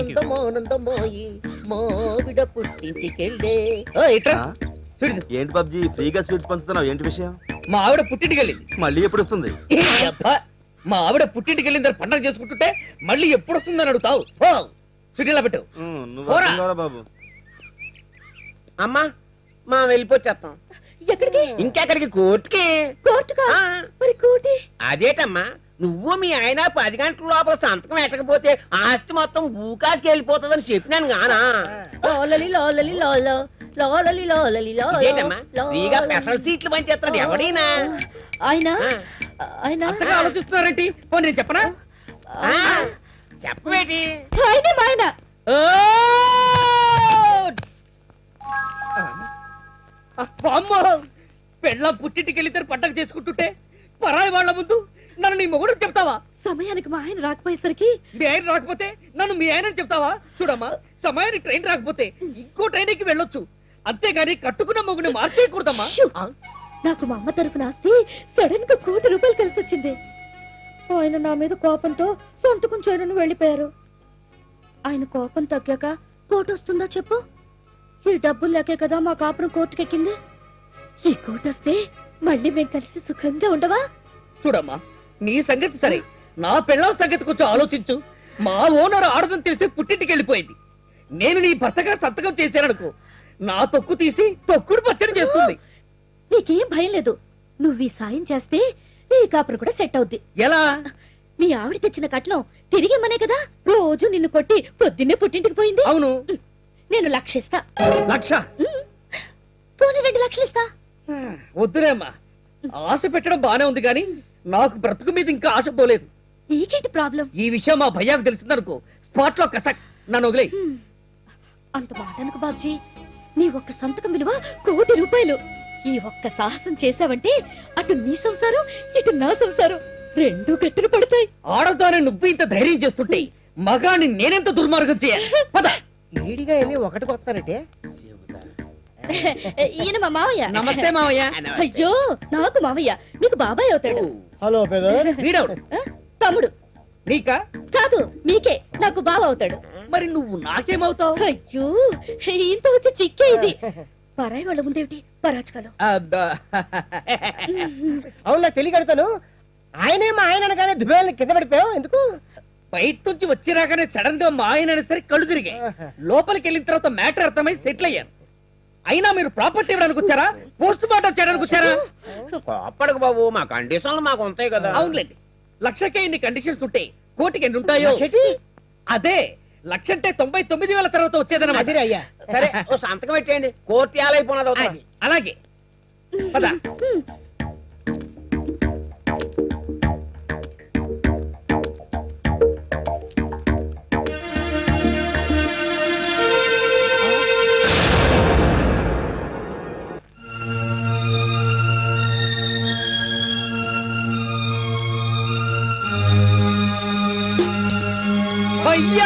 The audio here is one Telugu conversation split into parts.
ఆనందమానందమాయి మావిడ పుట్టింటికెళ్ళే ఓ ఇట్రా చూడు ఏంటి పబ్జి ఫ్రీగా స్వీట్స్ పంచుతున్నావు ఏంటి విషయం మా ఆవిడ పుట్టింటికెళ్ళింది మళ్ళీ ఎప్పుడు వస్తుంది ఏ అబ్బా, మా ఆవిడ పుట్టింటికెళ్ళిన తర్వాత పండగ చేసుకుంటుంటే మళ్ళీ ఎప్పుడు వస్తుందని అడుగుతావు ఓ సుడిలా పెట్టు ఉమ్, నువ్వు పోరా. అర్థం కావాలా బాబు అమ్మా మా వెళ్ళిపోచ్చేస్తాం ఎక్కడికి ఇంకెక్కడికి కోర్టుకి కోర్టుకా ఆ, మరి కోటి అదేటమ్మా నువ్వు మీ ఆయన పది గంటల లోపల సంతకం ఎట్టకపోతే ఆస్తి మొత్తం భూకాశకి వెళ్ళిపోతుందని చెప్పినాను గానా లాలలి లాలలి లాల లాలలి లాలలి లాల ఇదేటమ్మా ఫ్రీగా స్పెషల్ సీట్లు పంచేస్తాడు ఎవడైనా ఆయన ఆ, ఆయన అంతగా ఆలోచిస్తున్నారేంటి పోనీ నేను చెప్పనా ఆ, చెప్పవేటి ఆయనే మా ఆయన ఓ! ఆ, వామ్మో! పెళ్ళం పుట్టింటికెళ్ళితే పండగ చేసుకుంటుంటే పరాయి వాళ్ళ ముందు నన్ను నీ మొగుడు చెప్తావా సమయానికి మా ఆయన రాకపోయేసరికి మీ ఆయన రాకపోతే నన్ను మీ ఆయన చెప్తావా చూడమ్మా సమయానికి ట్రైన్ రాకపోతే ఇంకో ట్రైన్ కి వెళ్ళొచ్చు అంతేగాని కట్టుకున్న మొగుని మార్చేయకూడదమ్మా షూ! ఆ, నాకు మా అమ్మ తరపున ఆస్తి సడన్ గా కోటి రూపాయలు కలిసి వచ్చింది ఆయన నా మీద కోపంతో సొంతకం చేయనని వెళ్ళిపోయారు ఆయన కోపం తగ్గాక కోటి వస్తుందా చెప్పు ఈ డబ్బులు లేకే కదా మా కాపురం కోర్టుకెక్కింది ఈ కోటి వస్తే మళ్ళీ మేము కలిసి సుఖంగా ఉండవా చూడమ్మా నీ సంగతి సరే నా పెళ్ళం సంగతి కొంచెం ఆలోచించు మా ఓనర్ ఆడదని తెలిసి పుట్టింటికి వెళ్ళిపోయింది నేను నీ భర్తగా సంతకం చేశాననుకో నా తొక్కు తీసి తొక్కుడు పచ్చడి చేస్తుంది నీకేం భయం లేదు నువ్వు ఈ సాయం చేస్తే ఈ కాపురం కూడా సెట్ అవుద్ది ఎలా మీ ఆవిడ తెచ్చిన కట్నం తిరిగి ఇమ్మనే కదా రోజు నిన్ను కొట్టి పొద్దున్నే పుట్టింటికి పోయింది అవును నేను లక్ష ఇస్తా లక్ష పోనీ రెండు లక్షలు ఇస్తా వద్దులేమ్మా ఆశ పెట్టడం బానే ఉంది కానీ నాకు బ్రతుకు మీద ఇంకా ఆశ పోలేదు నీకేంటి ప్రాబ్లం ఈ విషయం మా భయ్యాకు తెలిసిందనుకో స్పాట్ లో కసక్ నన్ను వదిలే హ్మ్. అంత మాట అనుకు బాబ్జీ నీ ఒక్క సంతకం విలువ కోటి రూపాయలు ఈ ఒక్క సాహసం చేశావంటే అటు నీ సంసారం ఇటు నా సంసారం రెండు గట్టున పడతాయి ఆడదాని నువ్వు ఇంత ధైర్యం చేస్తుంటే మగాని నేనెంత దుర్మార్గం చేయాలి పద ఈడిగా వెళ్ళి ఒకటికి వస్తారంటే ఈయన మా మావయ్య నమస్తే మావయ్య అయ్యో నాకు మావయ్య మీకు బాబాయ్ అవుతాడు హలో పెదర్ వీడవుడు ఆ? తమ్ముడు నీకా కాదు మీకే నాకు బావ అవుతాడు మరి నువ్వు నాకేమవుతావు అయ్యో ఇంత వచ్చి చిక్కే ఇది పరాయి వాళ్ళ ముందేమిటి పరాచకాలు అబ్బా. అవునా తెలియగడతాను ఆయనే మా ఆయన అనగానే దుబాయ్ కింద పడిపోయావు ఎందుకు బయట నుంచి వచ్చి రాగానే సడన్ గా మా ఆయన సరే కళ్ళు తిరిగాయి లోపలికి వెళ్ళిన తర్వాత మ్యాటర్ అర్థమై సెటిల్ అయ్యాను అయినా మీరు ప్రాపర్టీ ఇవ్వడానికి వచ్చారా పోస్ట్ మార్టం చేయడానికి వచ్చారా కోప్పడకు బాబు మా కండిషన్లు మాకు ఉంటాయి కదా అవునులేండి లక్షకే ఇన్ని కండిషన్స్ ఉంటాయి కోటికి ఎన్ని ఉంటాయో అదే లక్ష అంటే తొంభై తొమ్మిది వేల తర్వాత వచ్చేదన్నమాట అయ్యా సరే ఓ సంతకం పెట్టేయండి కోర్టు ఏలైపోయినది అవుతుంది అలాగే పద అయ్యా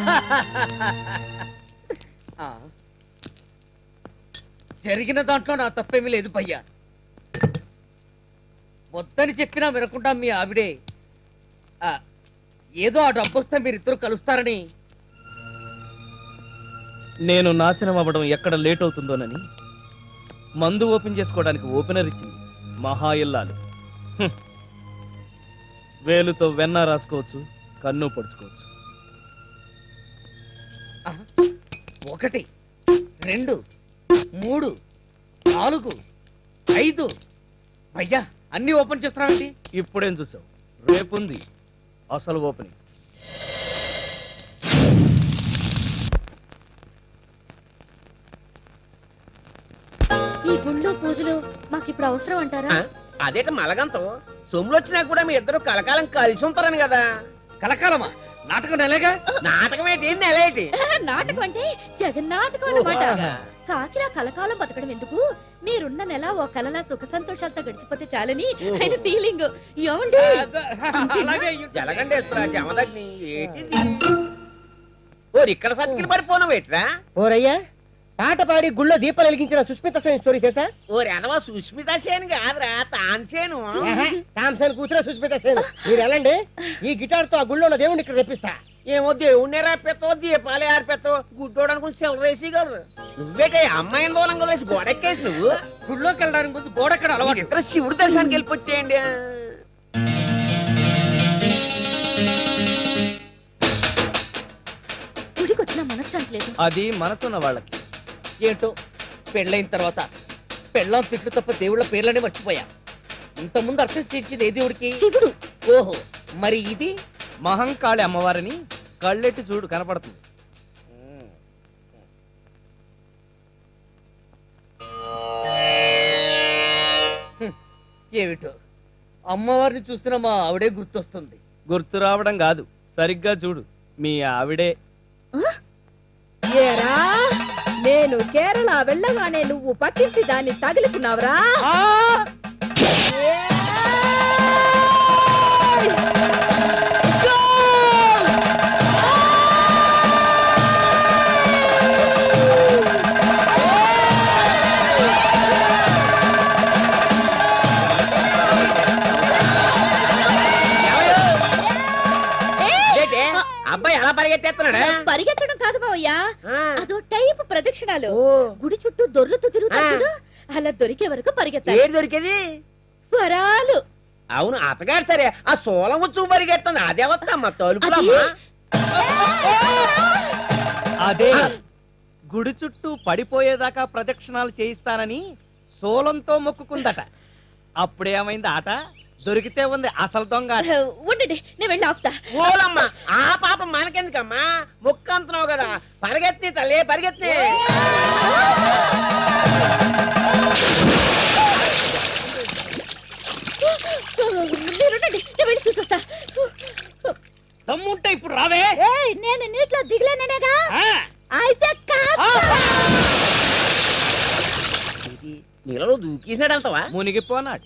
ఆ. జరిగిన దాంట్లో నా తప్పేమీ లేదు భయ్యా వద్దని చెప్పినా వినకుండా మీ ఆవిడే ఆ, ఏదో ఆ డబ్బు వస్తే మీరిద్దరు కలుస్తారని నేను నాశనం అవ్వడం ఎక్కడ లేట్ అవుతుందోనని మందు ఓపెన్ చేసుకోవడానికి ఓపెనర్ ఇచ్చింది మహా ఇల్లాలు హ్మ్. వేలుతో వెన్న రాసుకోవచ్చు కన్ను పొడుచుకోవచ్చు ఒకటి రెండు మూడు నాలుగు ఐదు భయ్యా అన్ని ఓపెన్ చేస్తున్నామండి ఇప్పుడేం చూసావు రేపుంది అసలు ఓపెనింగ్ ఈ గుళ్ళు పూజలు మాకు ఇప్పుడు అవసరం అంటారా అదేట మలగంతో సొమ్ములు వచ్చినా కూడా మీ ఇద్దరు కలకాలం కలిసి ఉంటారని కదా కలకాలమా నాటకం నెలగా నాటకం ఏంటి నెలేటి నాటకం అంటే జగన్నాటకం అన్నమాట కాకిరా కలకాలం బతకడం ఎందుకు మీరున్న నెల ఓ కలలా సుఖ సంతోషాలతో గడిచిపోతే చాలని ఆయన ఫీలింగ్ ఏమండి అలాగే జలగండి వేస్తున్నా జమదగ్ని ఏంటిది ఓరి ఇక్కడ సత్కిని పడిపోను ఏట్రా ఓరయ్యా పాట పాడి గుళ్ళో దీపాలు వెలిగించిన సుస్మిత సేన్ స్టోరీ తెలుసా ఓరి అనవా సుష్మిత సేన్ కాదురా తాన్సేను తామ్సేన్ కూతురు సుస్మిత సేన్ మీరు వెళ్ళండి ఈ గిటార్ తో ఆ గుళ్ళో ఉన్న దేవుడిని ఇక్కడ రెప్పిస్తా ఏమో దేవుణ్ణి రాపెత్తావు దీపాలు ఆరిపెత్తావు గుడ్డోడు అనుకుని సెలరేసి గారు నువ్వేటే అమ్మాయిని దూరం వదిలేసి గోడెక్కేసి నువ్వు గుళ్ళోకి వెళ్ళడానికి ముందు గోడెక్కడ అలవాటు ఇద్దరు శివుడి దర్శనానికి వెళ్ళిపోచ్చేయండి గుడికి వచ్చిన మనశ్శాంతి లేదు అది మనసున్న వాళ్ళకి ఏంటో పెళ్ళైన తర్వాత పెళ్ళం తిట్లు తప్ప దేవుళ్ళ పేర్లనే మర్చిపోయా ఇంతకుముందు అర్చన చేసింది ఏ దేవుడికి శివుడు ఓహో మరి ఇది మహంకాళి అమ్మవారిని కళ్ళెట్టి చూడు కనపడుతుంది హ్మ్. ఏమిటో అమ్మవారిని చూస్తున్న మా ఆవిడే గుర్తొస్తుంది గుర్తు రావడం కాదు సరిగ్గా చూడు మీ ఆవిడే ఏరా నేను కేరళ వెళ్ళగానే నువ్వు పక్కింటి దాన్ని తగులుకున్నావురా ఏంటే అబ్బాయి ఎలా పరిగెత్తేస్తున్నాడా పరిగెత్తడం కాదు మావయ్య ఆ. అదో టైప్ ప్రదక్షిణాలు ఓ గుడి చుట్టూ దొర్లుతూ తిరుగుతా ఆ. చూడు అలా దొరికే వరకు పరిగెత్తాలి ఏడు దొరికేది వరాలు అవును అతగాడు సరే ఆ సోలం వచ్చు పరిగెత్తుంది అదే వస్తమ్మా తలుపులమ్మా అదే గుడి చుట్టూ పడిపోయేదాకా ప్రదక్షిణాలు చేయిస్తానని సోలంతో మొక్కుకుందట అప్పుడేమైంది ఆట దొరికితే ఉంది అసలు దొంగ ఆట. ఉండండి నేను వెళ్ళి ఆపుతా ఓలమ్మా ఆ పాపం మనకెందుకమ్మా ముక్క అంటున్నావు కదా పరిగెత్తి తల్లి పరిగెత్తి మీరుండండి నేను వెళ్ళి చూసొస్తా దమ్ముంటే ఇప్పుడు రావే ఏయ్ నేను నీటిలో దిగలేననేగా ఆ, అయితే కాదు ఇది నీళ్ళలో దూకేసినాడు అంతవా మునిగిపోనాడు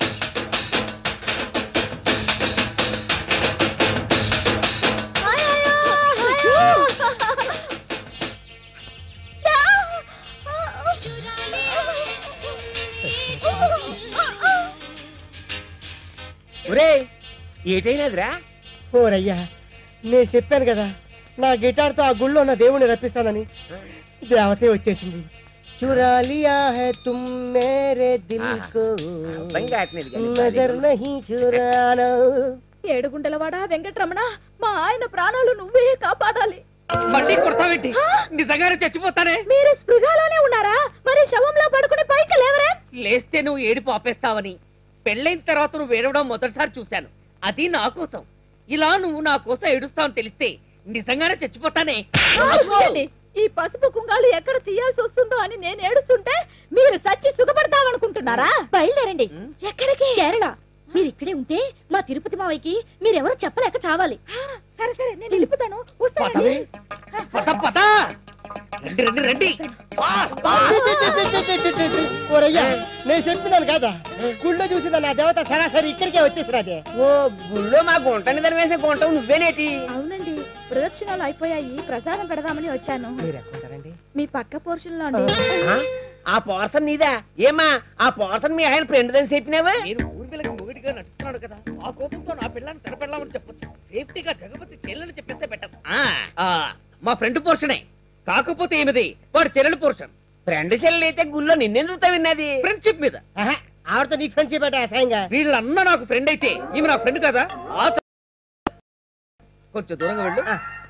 ఒరే ఏటైనదిరా ఓరయ్యా నేను చెప్పాను కదా నా గిటార్తో ఆ గుళ్ళో ఉన్న దేవుణ్ణి రప్పిస్తానని దేవతే వచ్చేసింది చురాలియా హై తుమ్ మేరే దిల్ కో అర్థం కావట్లేదు కానీ నజర్ నహీ చురానా ఏడుగుండలవాడ వెంకటరమణ మా ఆయన ప్రాణాలు నువ్వే కాపాడాలి మళ్ళీ కొడతావేంటి నిజంగానే చచ్చిపోతానే మీరు స్పృహలోనే ఉన్నారా మరి శవంలో పడుకుని పైకి లేవరే లేస్తే నువ్వు ఏడుపు ఆపేస్తావని పెళ్ళైన తర్వాత నువ్వు ఏడవడం మొదటిసారి చూశాను అది నా కోసం ఇలా నువ్వు నా కోసం ఏడుస్తావని తెలిస్తే నిజంగానే చచ్చిపోతానే ఆగండి. ఈ పసుపు కుంగాలు ఎక్కడ తీయాల్సి వస్తుందో అని నేను ఏడుస్తుంటే మీరు సచ్చి సుఖపడతామనుకుంటున్నారా బయలుదేరండి ఉం? ఎక్కడికి కేరళ మీరు ఇక్కడే ఉంటే మా తిరుపతి మావయ్యకి మీరెవరో చెప్పలేక చావాలి సరే సరే నేను వెళ్ళిపోతాను పదవే. వస్తానండి పద పద రండి రండి రండి ఫాస్ట్, ఫాస్ట్. ఓరయ్యా నేను చెప్పినాను కదా గుళ్ళో చూసిన నా దేవత సరాసరి ఇక్కడికే వచ్చేసినదే ఓ గుళ్ళో మా గుంటని దాని వేసిన గుంట నువ్వేనేటి అవునండి ప్రదక్షిణాలు అయిపోయాయి ప్రసాదం పెడదామని వచ్చాను మీరు ఎక్కడుంటారండి మీ పక్క పోర్షన్ లో అండి ఆ? ఆ పోర్షన్ నీదా ఏమా ఆ పోర్షన్ మీ ఆయన ఫ్రెండ్ అని చెప్పినావా నేను ఊర్మిళకి మొగుడిగా నడుస్తున్నాడు కదా ఆ కోపంతో నా పిల్లని తనపెళ్ళామని చెప్పొచ్చు సేఫ్టీగా జగపతి చెల్లెలు చెప్పేస్తే బెటర్ మా ఫ్రెండ్ పోర్షనే కాకపోతే ఏమిది వాడు చెల్లెలు పోర్షన్ ఫ్రెండ్ చెల్లి అయితే గుళ్ళో నిన్నెందుకు తవ్వినది ఫ్రెండ్షిప్ మీద ఆహా, ఆవిడతో నీకు ఫ్రెండ్షిప్ అంటే అసహ్యంగా వీళ్ళన్న నాకు ఫ్రెండ్ అయితే ఈమె నా ఫ్రెండ్ కదా ఆ చ- కొంచెం దూరంగా వెళ్ళు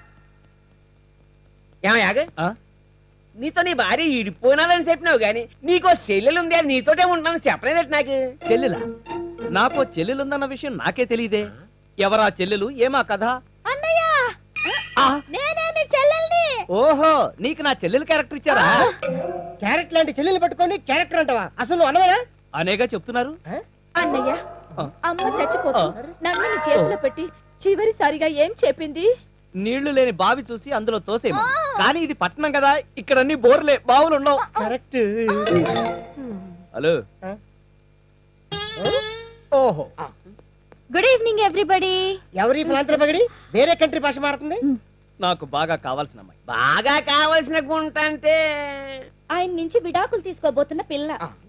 ఏమయ్యాగ ఆ? నీతో నీ భార్య ఇడిపోయినాదని చెప్పినావు గాని నీకో చెల్లెలు ఉంది అది నీతోటే ఉంటానని చెప్పలేదట నాకు చెల్లెలా నాకో చెల్లెలుందన్న విషయం నాకే తెలియదే ఎవరా చెల్లెలు ఏమా కథ అన్నయ్య ఆ, నేనే నీ చెల్లెల్ని ఓహో నీకు నా చెల్లెలు క్యారెక్టర్ ఇచ్చారా క్యారెట్ లాంటి చెల్లెలు పట్టుకొని క్యారెక్టర్ అంటావా అసలు నువ్వు అన్నవేనా అనేగా చెప్తున్నారు అన్నయ్య ఆ. అమ్మ చచ్చిపోతుంది నన్ను నీ చేతిలో పెట్టి చివరిసారిగా ఏం చెప్పింది నీళ్లు లేని బావి చూసి అందులో తోసేమో కానీ ఇది పట్టణం కదా ఇక్కడ అన్ని బోర్లే బావులు ఉండవు కరెక్ట్ హలో ఓహో గుడ్ ఈవినింగ్ ఎవ్రీబడి ఎవరి ప్రాంతర పగడి వేరే కంట్రీ భాష మాడుతుంది నాకు బాగా కావాల్సిన అమ్మాయి బాగా కావలసిన గుంట అంటే ఆయన నుంచి విడాకులు తీసుకోబోతున్న పిల్ల